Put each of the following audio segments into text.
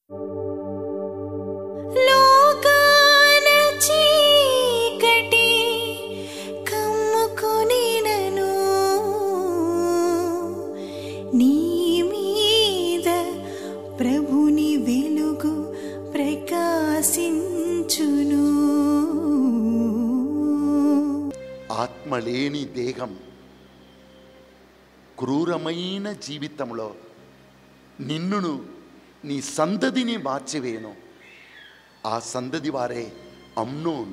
లోకాన చీకటి కమ్ముకొనినను నీ మీద ప్రభుని వెలుగు ప్రకాశించును ఆత్మ లేని దేహం క్రూరమైన జీవితంలో నిన్నును నీ సందదిని మార్చివేయను ఆ సందది వారే అమ్నోన్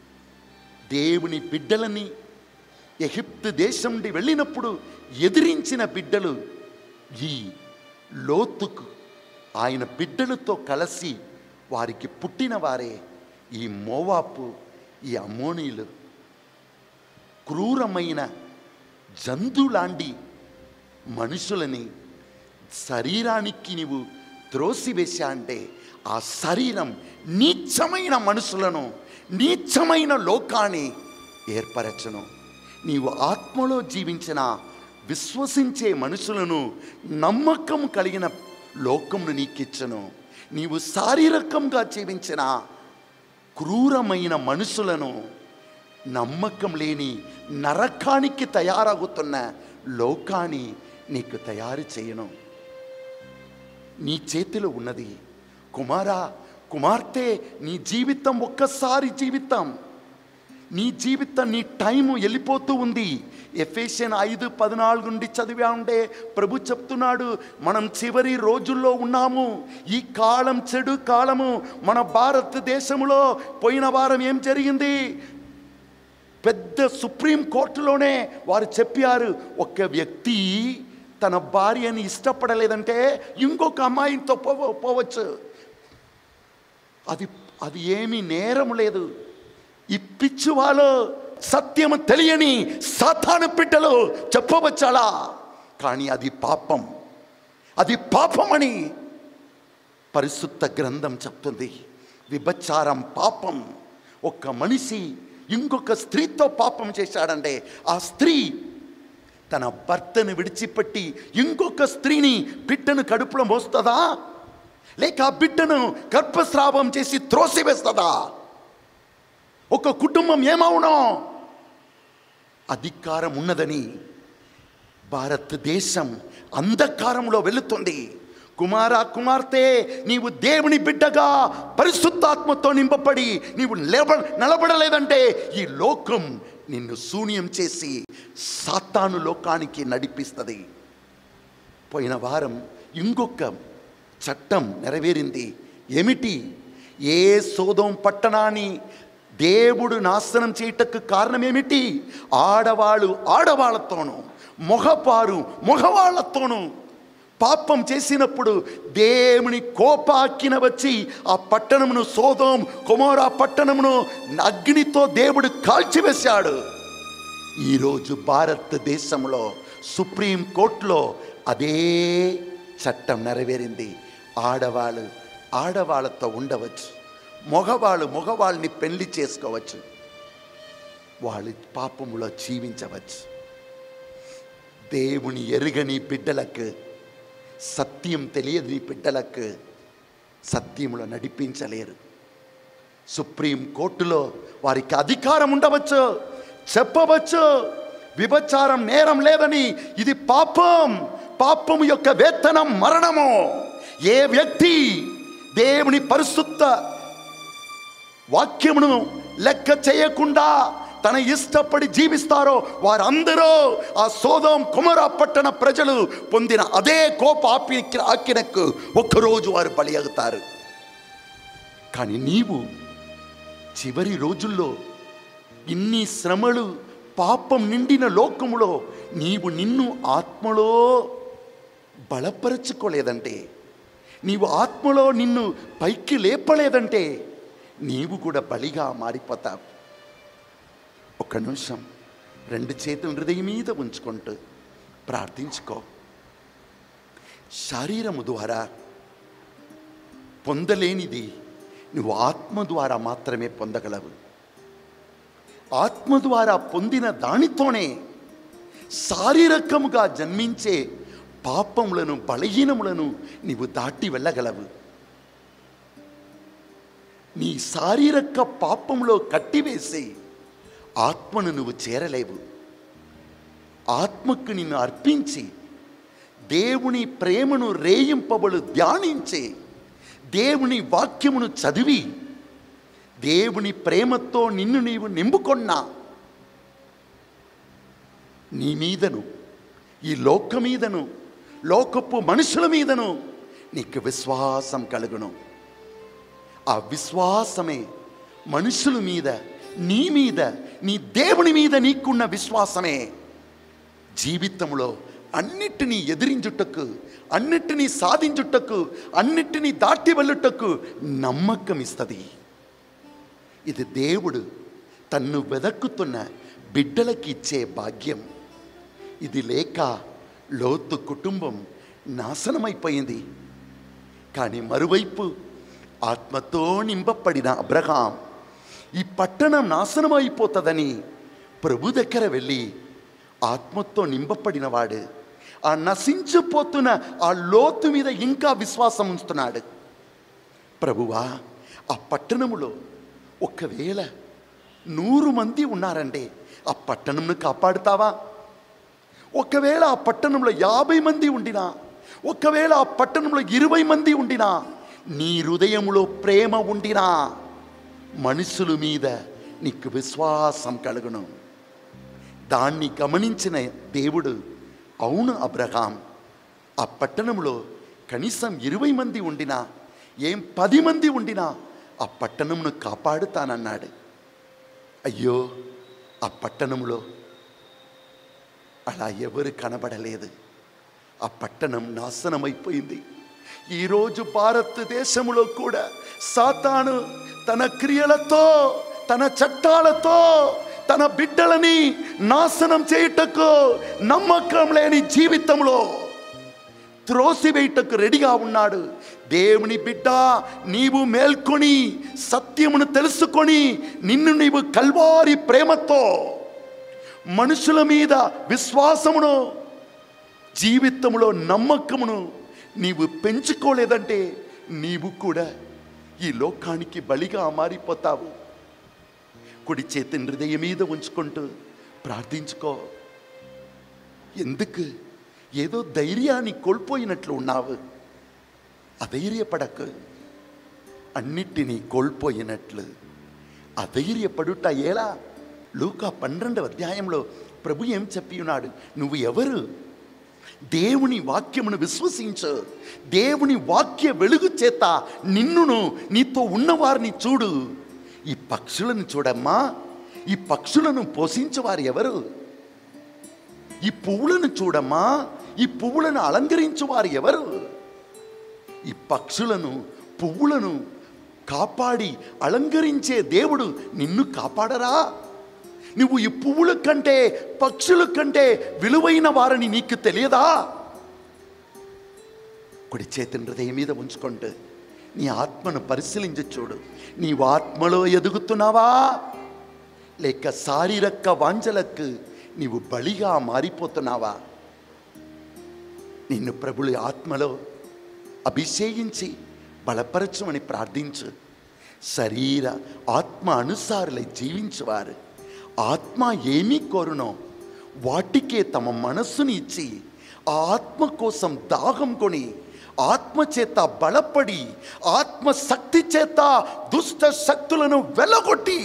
దేవుని బిడ్డలని ఎగిప్తు దేశం నుండి వెళ్ళినప్పుడు ఎదిరించిన బిడ్డలు ఈ లోతుకు ఆయన బిడ్డలతో కలిసి వారికి పుట్టిన వారే ఈ మోవాపు ఈ అమ్మోనీలు క్రూరమైన జంతులాంటి మనుషులని శరీరానికి నీవు త్రోసివేశా అంటే ఆ శరీరం నీచమైన మనుషులను నీచమైన లోకాన్ని ఏర్పరచను నీవు ఆత్మలో జీవించిన విశ్వసించే మనుషులను నమ్మకం కలిగిన లోకమును నీకిచ్చను నీవు శారీరకంగా జీవించిన క్రూరమైన మనుషులను నమ్మకం లేని నరకానికి తయారవుతున్న లోకాన్ని నీకు తయారు చేయను నీ చేతిలో ఉన్నది కుమారా కుమార్తె నీ జీవితం ఒక్కసారి జీవితం నీ జీవితం నీ టైము వెళ్ళిపోతూ ఉంది ఎఫేషన్ ఐదు పద్నాలుగు నుండి చదివా ఉండే ప్రభు చెప్తున్నాడు మనం చివరి రోజుల్లో ఉన్నాము ఈ కాలం చెడు కాలము మన భారతదేశంలో పోయిన వారం ఏం జరిగింది పెద్ద సుప్రీం కోర్టులోనే వారు చెప్పారు ఒక వ్యక్తి తన భార్యని ఇష్టపడలేదంటే ఇంకొక అమ్మాయితో పోవ పోవచ్చు అది అది ఏమీ నేరం లేదు ఈ పిచ్చి వాళ్ళు సత్యము తెలియని సాతాను పిట్టలు చెప్పవచ్చాలా కానీ అది పాపం అది పాపమని పరిశుద్ధ గ్రంథం చెప్తుంది విభచారం పాపం ఒక మనిషి ఇంకొక స్త్రీతో పాపం చేశాడంటే ఆ స్త్రీ తన భర్తను విడిచిపెట్టి ఇంకొక స్త్రీని బిడ్డను కడుపులో మోస్తుందా లేక ఆ బిడ్డను గర్భస్రావం చేసి త్రోసివేస్తుందా ఒక కుటుంబం ఏమవునో అధికారం ఉన్నదని భారతదేశం అంధకారంలో వెళుతుంది కుమార కుమార్తె నీవు దేవుని బిడ్డగా పరిశుద్ధాత్మతో నింపబడి నీవు లేబ నిలబడలేదంటే ఈ లోకం నిన్ను శూన్యం చేసి సాతాను లోకానికి నడిపిస్తుంది పోయిన వారం ఇంకొక చట్టం నెరవేరింది ఏమిటి ఏ సోదం పట్టణాన్ని దేవుడు నాశనం చేయటకు కారణం ఏమిటి ఆడవాళ్ళు ఆడవాళ్లతోనూ మగవారు మగవాళ్లతోనూ పాపం చేసినప్పుడు దేవుని కోపాకిన వచ్చి ఆ పట్టణమును సోదం కుమారా పట్టణమును అగ్నితో దేవుడు కాల్చివేశాడు ఈరోజు భారతదేశంలో సుప్రీం కోర్టులో అదే చట్టం నెరవేరింది ఆడవాళ్ళు ఆడవాళ్ళతో ఉండవచ్చు మగవాళ్ళు మగవాళ్ళని పెళ్లి చేసుకోవచ్చు వాళ్ళు పాపములో జీవించవచ్చు దేవుని ఎరుగని బిడ్డలకు సత్యం తెలియని బిడ్డలకు సత్యములో నడిపించలేరు సుప్రీం కోర్టులో వారికి అధికారం ఉండవచ్చు చెప్పవచ్చు విభచారం నేరం లేదని ఇది పాపం పాపం యొక్క వేతనం మరణము ఏ వ్యక్తి దేవుని పరిశుద్ధ వాక్యమును లెక్క చేయకుండా తన ఇష్టపడి జీవిస్తారో వారందరూ ఆ సోదం కుమర పట్టణ ప్రజలు పొందిన అదే కోప ఆపి ఆకినకు ఒక్కరోజు వారు బలి అవుతారు కానీ నీవు చివరి రోజుల్లో ఇన్ని శ్రమలు పాపం నిండిన లోకములో నీవు నిన్ను ఆత్మలో బలపరచుకోలేదంటే నీవు ఆత్మలో నిన్ను పైకి లేపలేదంటే నీవు కూడా బలిగా మారిపోతావు ఒక్క నిమిషం రెండు చేతులు హృదయం మీద ఉంచుకుంటూ ప్రార్థించుకో శరీరము ద్వారా పొందలేనిది నువ్వు ఆత్మ ద్వారా మాత్రమే పొందగలవు ఆత్మ ద్వారా పొందిన దానితోనే శారీరకముగా జన్మించే పాపములను బలహీనములను నీవు దాటి వెళ్ళగలవు నీ శారీరక పాపంలో కట్టివేసి ఆత్మను నువ్వు చేరలేవు ఆత్మకు నిన్ను అర్పించి దేవుని ప్రేమను రేయింపబడు ధ్యానించి దేవుని వాక్యమును చదివి దేవుని ప్రేమతో నిన్ను నీవు నింపుకొన్నా నీ మీదను ఈ లోక మీదను లోకపు మనుషుల మీదను నీకు విశ్వాసం కలుగును ఆ విశ్వాసమే మనుషుల మీద నీ మీద నీ దేవుని మీద నీకున్న విశ్వాసమే జీవితంలో అన్నిటినీ ఎదిరించుటకు అన్నిటినీ సాధించుటకు అన్నిటినీ దాటి వెళ్ళుటకు నమ్మకం ఇస్తుంది ఇది దేవుడు తన్ను వెదక్కుతున్న బిడ్డలకి ఇచ్చే భాగ్యం ఇది లేక లోతు కుటుంబం నాశనమైపోయింది కానీ మరువైపు ఆత్మతో నింపబడిన అబ్రహాం ఈ పట్టణం నాశనమైపోతుందని ప్రభు దగ్గర వెళ్ళి ఆత్మతో నింపబడిన వాడు ఆ నశించిపోతున్న ఆ లోతు మీద ఇంకా విశ్వాసం ఉంచుతున్నాడు ప్రభువా ఆ పట్టణములో ఒకవేళ నూరు మంది ఉన్నారంటే ఆ పట్టణంను కాపాడుతావా ఒకవేళ ఆ పట్టణంలో యాభై మంది ఉండినా ఒకవేళ ఆ పట్టణంలో ఇరవై మంది ఉండినా నీ హృదయంలో ప్రేమ ఉండినా మనుషుల మీద నీకు విశ్వాసం కలుగును దాన్ని గమనించిన దేవుడు అవును అబ్రహాం ఆ పట్టణంలో కనీసం ఇరవై మంది ఉండినా ఏం పది మంది ఉండినా ఆ పట్టణంను కాపాడుతానన్నాడు అయ్యో ఆ పట్టణంలో అలా ఎవరు కనబడలేదు ఆ పట్టణం నాశనమైపోయింది ఈరోజు భారతదేశంలో కూడా సాతాను తన క్రియలతో తన చట్టాలతో తన బిడ్డలని నాశనం చేయుటకు నమ్మకం లేని జీవితంలో త్రోసివేయటకు రెడీగా ఉన్నాడు దేవుని బిడ్డ నీవు మేల్కొని సత్యమును తెలుసుకొని నిన్ను నీవు కల్వారి ప్రేమతో మనుషుల మీద విశ్వాసమును జీవితంలో నమ్మకమును నీవు పెంచుకోలేదంటే నీవు కూడా ఈ లోకానికి బలిగా మారిపోతావు కుడి చేతిని హృదయం మీద ఉంచుకుంటూ ప్రార్థించుకో ఎందుకు ఏదో ధైర్యాన్ని కోల్పోయినట్లు ఉన్నావు అధైర్యపడకు అన్నిటినీ కోల్పోయినట్లు అధైర్యపడుట ఎలా లూకా పన్నెండవ అధ్యాయంలో ప్రభు ఏం చెప్పి ఉన్నాడు నువ్వు ఎవరు దేవుని వాక్యమును విశ్వసించు దేవుని వాక్య వెలుగు చేత నిన్నును నీతో ఉన్నవారిని చూడు ఈ పక్షులను చూడమ్మా ఈ పక్షులను పోషించేవారు ఎవరు ఈ పువ్వులను చూడమ్మా ఈ పువ్వులను అలంకరించువారు ఎవరు ఈ పక్షులను పువ్వులను కాపాడి అలంకరించే దేవుడు నిన్ను కాపాడరా నువ్వు ఈ పువ్వుల కంటే పక్షుల కంటే విలువైన వారని నీకు తెలియదా కుడి చేతిని హృదయం మీద ఉంచుకుంటూ నీ ఆత్మను పరిశీలించి చూడు నీవు ఆత్మలో ఎదుగుతున్నావా లేక శారీరక వాంఛలకు నీవు బలిగా మారిపోతున్నావా నిన్ను ప్రభులు ఆత్మలో అభిషేకించి బలపరచమని ప్రార్థించు శరీర ఆత్మ అనుసారులై జీవించువారు ఆత్మ ఏమీ కోరునో వాటికే తమ మనస్సుని ఇచ్చి ఆ ఆత్మ కోసం దాహం కొని ఆత్మ చేత బలపడి ఆత్మ శక్తి చేత దుష్ట శక్తులను వెళ్ళగొట్టి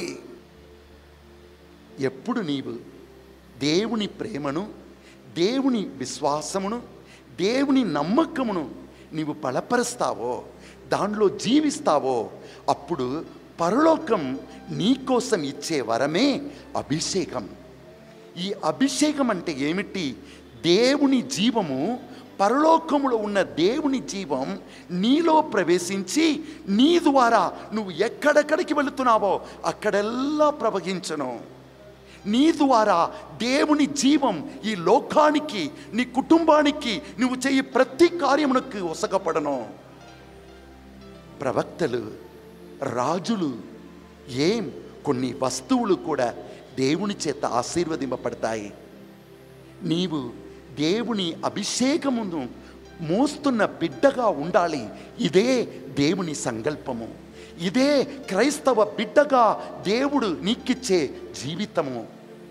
ఎప్పుడు నీవు దేవుని ప్రేమను దేవుని విశ్వాసమును దేవుని నమ్మకమును నీవు బలపరుస్తావో దానిలో జీవిస్తావో అప్పుడు పరలోకం నీకోసం ఇచ్చే వరమే అభిషేకం ఈ అభిషేకం అంటే ఏమిటి దేవుని జీవము పరలోకములో ఉన్న దేవుని జీవం నీలో ప్రవేశించి నీ ద్వారా నువ్వు ఎక్కడెక్కడికి వెళుతున్నావో అక్కడెల్లా ప్రవహించను నీ ద్వారా దేవుని జీవం ఈ లోకానికి నీ కుటుంబానికి నువ్వు చేయి ప్రతి కార్యమునకు ఒసగపడను ప్రవక్తలు రాజులు ఏం కొన్ని వస్తువులు కూడా దేవుని చేత ఆశీర్వదింపబడతాయి నీవు దేవుని అభిషేకమును మోస్తున్న బిడ్డగా ఉండాలి ఇదే దేవుని సంకల్పము ఇదే క్రైస్తవ బిడ్డగా దేవుడు నీకిచ్చే జీవితము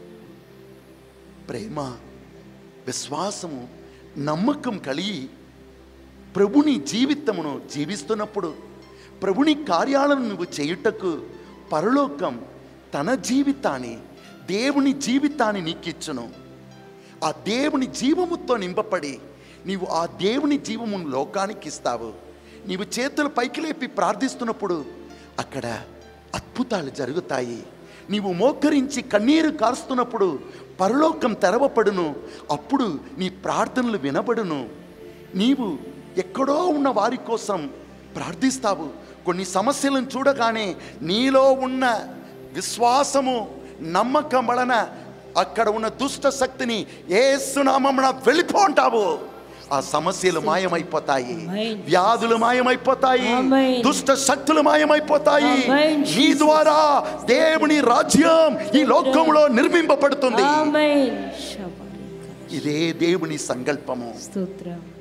ప్రేమ విశ్వాసము నమ్మకం కలిగి ప్రభుని జీవితమును జీవిస్తున్నప్పుడు ప్రభుని కార్యాలను నువ్వు చేయుటకు పరలోకం తన జీవితాన్ని దేవుని జీవితాన్ని నీకిచ్చును ఆ దేవుని జీవముతో నింపబడి నీవు ఆ దేవుని జీవమును లోకానికి ఇస్తావు నీవు చేతులు పైకి లేపి ప్రార్థిస్తున్నప్పుడు అక్కడ అద్భుతాలు జరుగుతాయి నీవు మోకరించి కన్నీరు కారుస్తున్నప్పుడు పరలోకం తెరవపడును అప్పుడు నీ ప్రార్థనలు వినబడును నీవు ఎక్కడో ఉన్న వారి కోసం ప్రార్థిస్తావు కొన్ని సమస్యలను చూడగానే నీలో ఉన్న విశ్వాసము నమ్మకం వలన అక్కడ ఉన్న దుష్ట శక్తిని ఏసునామమున వెళ్ళిపోంటావు ఆ సమస్యలు మాయమైపోతాయి Amen. వ్యాధులు మాయమైపోతాయి Amen. దుష్ట శక్తులు మాయమైపోతాయి Amen, నీ Jesus. ద్వారా దేవుని రాజ్యం ఈ లోకంలో నిర్మింపబడుతుంది ఆమేన్ శబరిక ఇదే దేవుని సంకల్పము స్తోత్రం